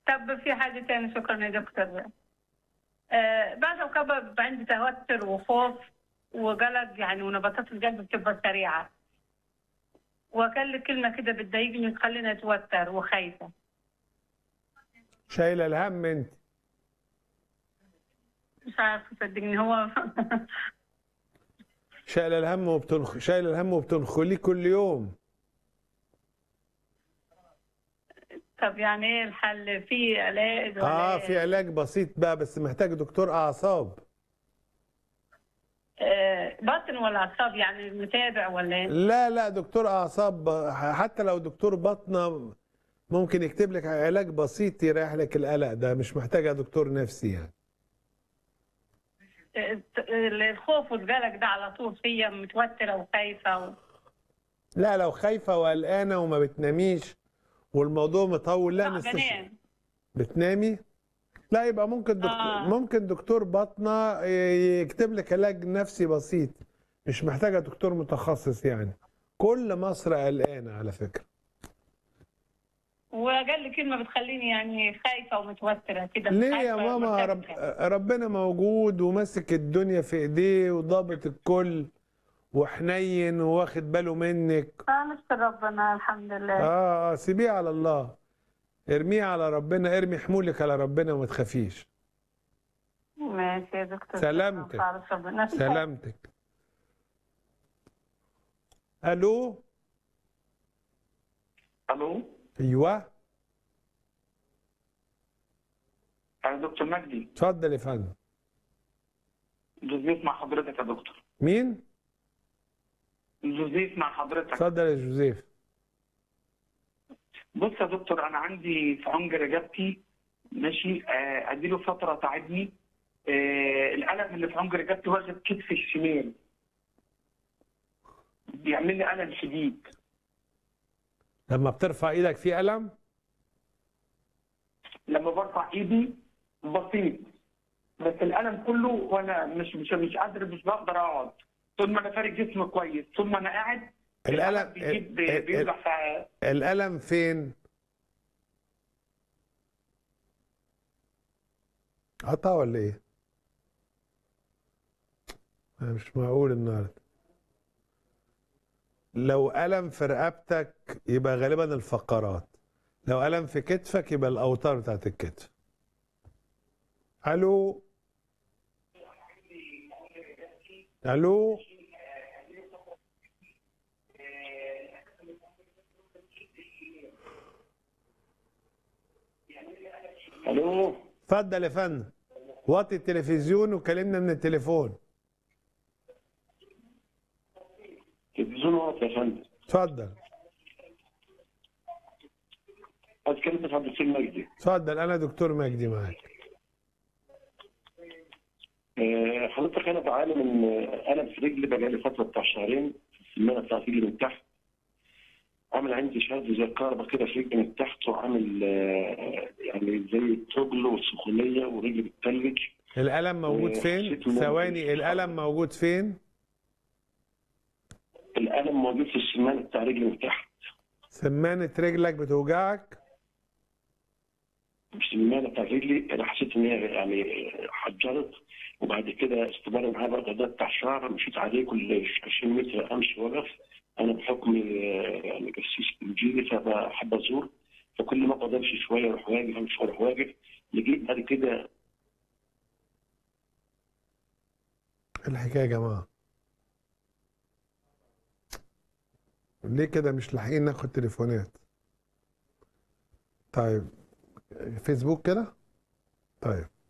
طب في حاجة تاني شكرا يا دكتور آه بعد الوقابة بيبقى عندي توتر وخوف وقلق يعني ونبضات القلب بتبقى سريعة وأقل كلمة كده بتضايقني تخليني أتوتر وخايفة شايله الهم انت مش عارفة صدقني هو شايله الهم وبتنخ شايله الهم وبتنخليه كل يوم طب يعني إيه الحل في علاج ولا اه إيه؟ في علاج بسيط بقى بس محتاج دكتور اعصاب آه باطن ولا أعصاب يعني متابع ولا إيه؟ لا لا دكتور اعصاب حتى لو دكتور باطنه ممكن يكتب لك علاج بسيط يريح لك القلق ده مش محتاجه دكتور نفسي يعني آه، الخوف والقلق ده على طول فيا متوترة وخايفة و... لا لو خايفه وقلقانه وما بتناميش والموضوع مطول لا لا نستش... بنام بتنامي لا يبقى ممكن دكتور آه. ممكن دكتور باطنه يكتب لك علاج نفسي بسيط مش محتاجه دكتور متخصص يعني كل مصر قلقانه على فكره واقل كلمه بتخليني يعني خايفه ومتوتره كده ليه يا خايفة ماما رب... ومرتبكة. ربنا موجود وماسك الدنيا في ايديه وضابط الكل وحنين وواخد باله منك اه نشكر ربنا الحمد لله اه اه سيبيه على الله ارميه على ربنا ارمي حمولك على ربنا وما تخافيش ماشي يا دكتور سلامتك. شكراً. ربنا سلامتك الو الو ايوه انا دكتور مجدي اتفضل يا فندم جوزيف مع حضرتك يا دكتور مين جوزيف مع حضرتك اتفضل يا جوزيف بص يا دكتور انا عندي في عنج رقبتي ماشي آه، اديله فتره تعبني آه، الالم اللي في عنج رقبتي واخد كتفي الشمال بيعمل لي الم شديد لما بترفع ايدك في الم لما برفع ايدي بسيط بس الالم كله وانا مش مش مش قادر مش بقدر اقعد طول ما انا فارق جسمي كويس طول ما انا قاعد الالم بيجيب ال- ال- بيوجع في الالم فين قطع ولا ايه أنا مش معقول النهارده لو ألم في رقبتك يبقى غالبا الفقرات لو ألم في كتفك يبقى الأوتار بتاعت الكتف ألو ألو الو اتفضل يا فندم وطي التلفزيون وكلمنا من التليفون تلفزيون واطي يا فندم اتفضل اتكلم عن الدكتور مجدي اتفضل انا دكتور مجدي معاك آه، حضرتك انا بعاني من آه، الم في رجلي بقالي فتره بتاع شهرين في السمانه بتاعت رجلي من تحت عامل عندي شد زي الكهرباء كده في رجلي من تحت وعامل آه، يعني زي التجل والسخونيه ورجلي بتتلج الألم موجود فين حسيت إن أنا ثواني مش الألم موجود فين الالم موجود في السمانه بتاع رجلي من تحت سمانة رجلك بتوجعك السمانه بتاع رجلي انا حسيت ان هي يعني حجرت وبعد كده استمر معايا برضه ده بتاع شهر مشيت عليه كل 20 متر امشي واقف انا بحكم آه، يعني قسيس انجيلي فبحب ازور فكل ما اقعد امشي شويه اروح واقف امشي شويه اروح واقف لقيت بعد كده إيه الحكاية يا جماعة ليه كده مش لاحقين ناخد تليفونات طيب فيسبوك كده طيب